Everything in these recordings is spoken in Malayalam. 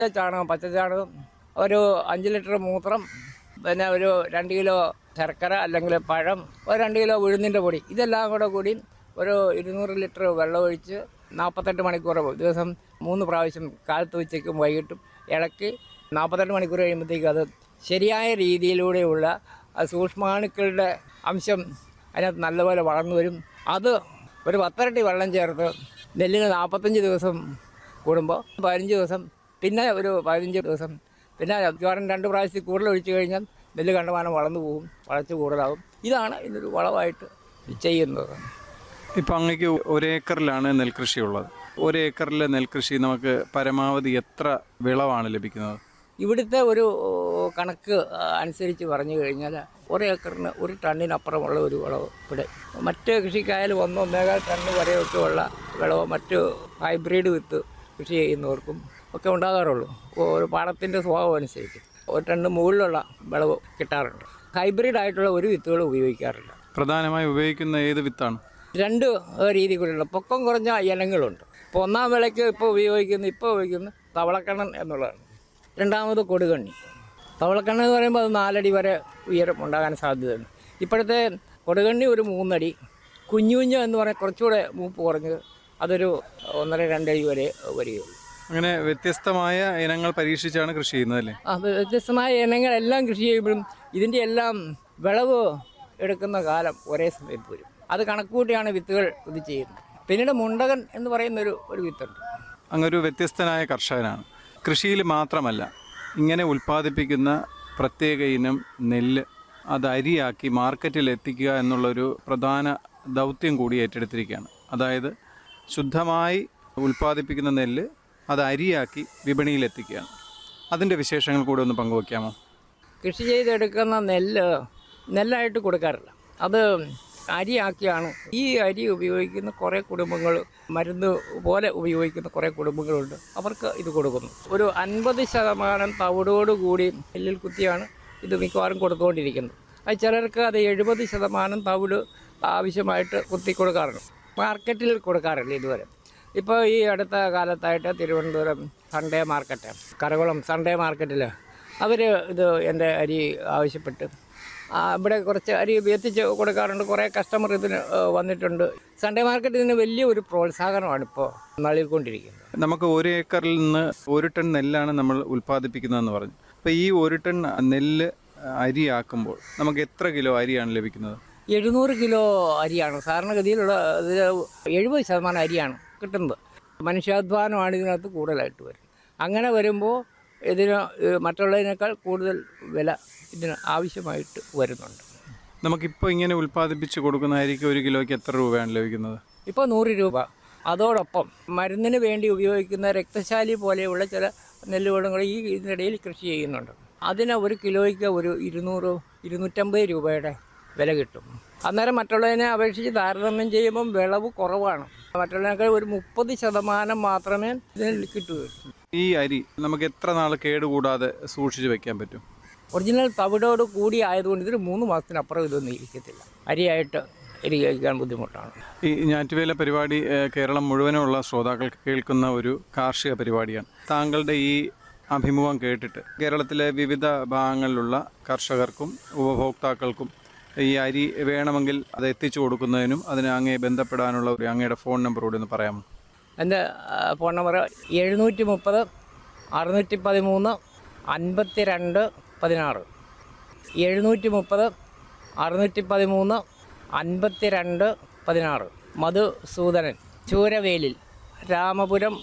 ചാണകം പച്ച ചാണകം ഒരു അഞ്ച് ലിറ്റർ മൂത്രം പിന്നെ ഒരു രണ്ട് കിലോ ശർക്കര അല്ലെങ്കിൽ പഴം ഒരു രണ്ട് കിലോ ഉഴുന്നിൻ്റെ പൊടി ഇതെല്ലാം കൂടെ കൂടി ഒരു ഇരുന്നൂറ് ലിറ്റർ വെള്ളം ഒഴിച്ച് നാൽപ്പത്തെട്ട് മണിക്കൂർ ദിവസം മൂന്ന് പ്രാവശ്യം കാലത്ത് ഉച്ചയ്ക്കും വൈകിട്ടും ഇളക്കി നാൽപ്പത്തെട്ട് മണിക്കൂർ കഴിയുമ്പോഴത്തേക്കും അത് ശരിയായ രീതിയിലൂടെയുള്ള ആ സൂക്ഷ്മാണുക്കളുടെ അംശം അതിനകത്ത് നല്ലപോലെ വളർന്നു വരും അത് ഒരു പത്തരട്ടി വെള്ളം ചേർത്ത് നെല്ലിന് നാൽപ്പത്തഞ്ച് ദിവസം കൂടുമ്പോൾ പതിനഞ്ച് ദിവസം പിന്നെ ഒരു പതിനഞ്ച് ദിവസം പിന്നെ മിക്കവാറും രണ്ട് പ്രാവശ്യത്തിൽ കൂടുതൽ ഒഴിച്ചു കഴിഞ്ഞാൽ നെല്ല് കണ്ടമാനം വളർന്നു പോകും വളർച്ച കൂടുതലാകും ഇതാണ് ഇതിനൊരു വളമായിട്ട് ചെയ്യുന്നത് ഇപ്പം അങ്ങേക്ക് ഒരേക്കറിലാണ് നെൽകൃഷി ഉള്ളത് ഒരേക്കറിലെ നെൽകൃഷി നമുക്ക് പരമാവധി എത്ര വിളവാണ് ലഭിക്കുന്നത് ഇവിടുത്തെ ഒരു കണക്ക് അനുസരിച്ച് പറഞ്ഞു കഴിഞ്ഞാൽ ഒരു ഏക്കറിന് ഒരു ടണ്ണിനപ്പുറമുള്ള ഒരു വിളവ് ഇവിടെ മറ്റ് കൃഷിക്കായാലും ഒന്ന് ഒന്നേകാൽ ടണ്ണ് വരെയൊക്കെ ഉള്ള വിളവ് മറ്റ് ഹൈബ്രിഡ് വിത്ത് കൃഷി ചെയ്യുന്നവർക്കും ഒക്കെ ഉണ്ടാകാറുള്ളൂ ഒരു പാടത്തിൻ്റെ സ്വഭാവം അനുസരിച്ച് ഒരു ടണ്ണ് മുകളിലുള്ള വിളവ് കിട്ടാറുണ്ട് ഹൈബ്രിഡ് ആയിട്ടുള്ള ഒരു വിത്തുകൾ ഉപയോഗിക്കാറില്ല പ്രധാനമായി ഉപയോഗിക്കുന്ന ഏത് വിത്താണ് രണ്ട് രീതി കൂടിയുള്ള പൊക്കം കുറഞ്ഞ ഇനങ്ങളുണ്ട് ഇപ്പോൾ ഒന്നാം വിളയ്ക്ക് ഇപ്പോൾ ഉപയോഗിക്കുന്ന ഇപ്പോൾ ഉപയോഗിക്കുന്ന തവളക്കണ്ണൻ എന്നുള്ളതാണ് രണ്ടാമത് കൊടുകണ്ണി തവളക്കണ്ണൻ എന്ന് പറയുമ്പോൾ അത് നാലടി വരെ ഉയരം ഉണ്ടാകാൻ സാധ്യതയുണ്ട് ഇപ്പോഴത്തെ കൊടുകണ്ണി ഒരു മൂന്നടി കുഞ്ഞു കുഞ്ഞു എന്ന് പറഞ്ഞാൽ കുറച്ചുകൂടെ മൂപ്പ് കുറഞ്ഞ് അതൊരു ഒന്നര രണ്ടടി വരെ വരികയുള്ളൂ അങ്ങനെ വ്യത്യസ്തമായ ഇനങ്ങൾ പരീക്ഷിച്ചാണ് കൃഷി ചെയ്യുന്നത് അല്ലേ ആ വ്യത്യസ്തമായ ഇനങ്ങളെല്ലാം കൃഷി ചെയ്യുമ്പോഴും ഇതിൻ്റെ എല്ലാം വിളവ് എടുക്കുന്ന കാലം ഒരേ സമയത്ത് വരും അത് കണക്കുകൂട്ടിയാണ് വിത്തുകൾ ഇത് ചെയ്യുന്നത് പിന്നീട് മുണ്ടകൻ എന്ന് പറയുന്നൊരു ഒരു വിത്തുണ്ട് അങ്ങൊരു വ്യത്യസ്തനായ കർഷകനാണ് കൃഷിയിൽ മാത്രമല്ല ഇങ്ങനെ ഉൽപ്പാദിപ്പിക്കുന്ന പ്രത്യേക ഇനം നെല്ല് അത് അരിയാക്കി മാർക്കറ്റിൽ എത്തിക്കുക എന്നുള്ളൊരു പ്രധാന ദൗത്യം കൂടി ഏറ്റെടുത്തിരിക്കുകയാണ് അതായത് ശുദ്ധമായി ഉൽപ്പാദിപ്പിക്കുന്ന നെല്ല് അത് അരിയാക്കി വിപണിയിൽ എത്തിക്കുകയാണ് അതിൻ്റെ വിശേഷങ്ങൾ കൂടെ ഒന്ന് പങ്കുവയ്ക്കാമോ കൃഷി ചെയ്തെടുക്കുന്ന നെല്ല് നെല്ലായിട്ട് കൊടുക്കാറില്ല അത് അരിയാക്കിയാണ് ഈ അരി ഉപയോഗിക്കുന്ന കുറേ കുടുംബങ്ങൾ മരുന്ന് പോലെ ഉപയോഗിക്കുന്ന കുറേ കുടുംബങ്ങളുണ്ട് അവർക്ക് ഇത് കൊടുക്കുന്നു ഒരു അൻപത് ശതമാനം തവിടോട് കൂടി നെല്ലിൽ കുത്തിയാണ് ഇത് മിക്കവാറും കൊടുത്തുകൊണ്ടിരിക്കുന്നത് അത് ചിലർക്ക് അത് എഴുപത് ശതമാനം തവിട് ആവശ്യമായിട്ട് കുത്തി കൊടുക്കാറുണ്ട് മാർക്കറ്റിൽ കൊടുക്കാറില്ല ഇതുവരെ ഇപ്പോൾ ഈ അടുത്ത കാലത്തായിട്ട് Thiruvananthapuram Sunday market Karakulam Sunday മാർക്കറ്റിൽ അവർ ഇത് എൻ്റെ അരി ആവശ്യപ്പെട്ട് ആ, ഇവിടെ കുറച്ച് അരി എത്തിച്ച് കൊടുക്കാറുണ്ട് കുറേ കസ്റ്റമർ ഇതിന് ഏ, വന്നിട്ടുണ്ട് സൺഡേ മാർക്കറ്റ് ഇതിന് വലിയ ഒരു പ്രോത്സാഹനമാണ് ഇപ്പോൾ നൽകിക്കൊണ്ടിരിക്കുന്നത് നമുക്ക് ഒരു ഏക്കറിൽ നിന്ന് ഒരു ടൺ നെല്ലാണ് നമ്മൾ ഉൽപ്പാദിപ്പിക്കുന്നതെന്ന് പറഞ്ഞു അപ്പോൾ ഈ ഒരു ടൺ നെല്ല് അരിയാക്കുമ്പോൾ നമുക്ക് എത്ര കിലോ അരിയാണ് ലഭിക്കുന്നത് എഴുന്നൂറ് കിലോ അരിയാണ് സാധാരണഗതിയിലുള്ള ഇത് എഴുപത് ശതമാനം അരിയാണ് കിട്ടുന്നത് മനുഷ്യാധ്വാനമാണ് ഇതിനകത്ത് കൂടുതലായിട്ട് വരും അങ്ങനെ വരുമ്പോൾ ഇതിന് ഏ, മറ്റുള്ളതിനേക്കാൾ കൂടുതൽ വില ഇതിന് ആവശ്യമായിട്ട് വരുന്നുണ്ട് നമുക്കിപ്പോൾ ഇങ്ങനെ ഉൽപ്പാദിപ്പിച്ച് കൊടുക്കുന്ന അരിക്ക് ഒരു കിലോയ്ക്ക് എത്ര രൂപയാണ് ലഭിക്കുന്നത് ഇപ്പോൾ നൂറ് രൂപ അതോടൊപ്പം മരുന്നിന് വേണ്ടി ഉപയോഗിക്കുന്ന രക്തശാലി പോലെയുള്ള ചില നെല്ലുകളും കൂടെ ഈ ഇതിനിടയിൽ കൃഷി ചെയ്യുന്നുണ്ട് അതിന് ഒരു കിലോയ്ക്ക് ഒരു ഇരുന്നൂറ് ഇരുന്നൂറ്റമ്പത് രൂപയുടെ വില കിട്ടും അന്നേരം മറ്റുള്ളതിനെ അപേക്ഷിച്ച് താരതമ്യം ചെയ്യുമ്പം വിളവ് കുറവാണ് മറ്റുള്ളതിനേക്കാൾ ഒരു മുപ്പത് ശതമാനം മാത്രമേ ഇതിന് കിട്ടുകയുള്ളൂ ഈ അരി നമുക്ക് എത്ര നാൾ കേടുകൂടാതെ സൂക്ഷിച്ച് വെക്കാൻ പറ്റും ഒറിജിനൽ തവിടോട് കൂടി ആയതുകൊണ്ട് ഇതിന് മൂന്ന് മാസത്തിനപ്പുറം ഇതൊന്നും ഇരിക്കത്തില്ല അരിയായിട്ട് അരി കഴിക്കാൻ ബുദ്ധിമുട്ടാണ് ഈ ഞാറ്റുവേല പരിപാടി ഏഹ്, കേരളം മുഴുവനുള്ള ശ്രോതാക്കൾ കേൾക്കുന്ന ഒരു കാർഷിക പരിപാടിയാണ് താങ്കളുടെ ഈ അഭിമുഖം കേട്ടിട്ട് കേരളത്തിലെ വിവിധ ഭാഗങ്ങളിലുള്ള കർഷകർക്കും ഉപഭോക്താക്കൾക്കും ഈ അരി വേണമെങ്കിൽ അത് എത്തിച്ചു കൊടുക്കുന്നതിനും അതിന് അങ്ങേ ബന്ധപ്പെടാനുള്ള ഒരു അങ്ങയുടെ ഫോൺ നമ്പർ കൂടി ഒന്ന് പറയാമോ എൻ്റെ ആ, ഫോൺ നമ്പർ എഴുന്നൂറ്റി മുപ്പത് അറുന്നൂറ്റി പതിമൂന്ന് അൻപത്തി രണ്ട് പതിനാറ് എഴുന്നൂറ്റി മുപ്പത് അറുന്നൂറ്റി പതിമൂന്ന് അൻപത്തി രണ്ട് പതിനാറ് മധുസൂദനൻ ചൂരവേലിൽ രാമപുരം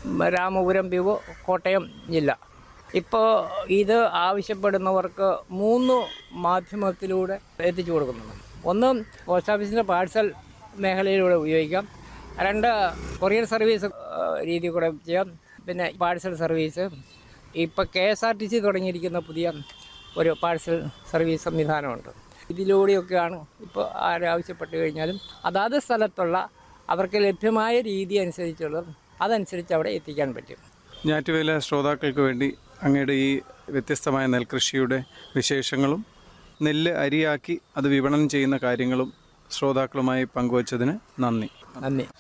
രാമപുരം പിവ് കോട്ടയം ജില്ല ഇപ്പോൾ ഇത് ആവശ്യപ്പെടുന്നവർക്ക് മൂന്ന് മാധ്യമത്തിലൂടെ എത്തിച്ചു കൊടുക്കുന്നുണ്ട് ഒന്ന് പോസ്റ്റ് ഓഫീസിൻ്റെ പാഴ്സൽ മേഖലയിലൂടെ ഉപയോഗിക്കാം രണ്ട് കൊറിയർ സർവീസ് ആ, രീതി കൂടെ ചെയ്യാം പിന്നെ പാഴ്സൽ സർവീസ് ഇപ്പോൾ K S R T C തുടങ്ങിയിരിക്കുന്ന പുതിയ ഒരു പാഴ്സൽ സർവീസ് സംവിധാനമുണ്ട് ഇതിലൂടെയൊക്കെയാണ് ഇപ്പോൾ ആരാവശ്യപ്പെട്ട് കഴിഞ്ഞാലും അതാത് സ്ഥലത്തുള്ള അവർക്ക് ലഭ്യമായ രീതി അനുസരിച്ചുള്ള അതനുസരിച്ച് അവിടെ എത്തിക്കാൻ പറ്റും ഞാറ്റുവേല ശ്രോതാക്കൾക്ക് വേണ്ടി അങ്ങയുടെ ഈ വ്യത്യസ്തമായ നെൽകൃഷിയുടെ വിശേഷങ്ങളും നെല്ല് അരിയാക്കി അത് വിപണനം ചെയ്യുന്ന കാര്യങ്ങളും ശ്രോതാക്കളുമായി പങ്കുവച്ചതിന് നന്ദി നന്ദി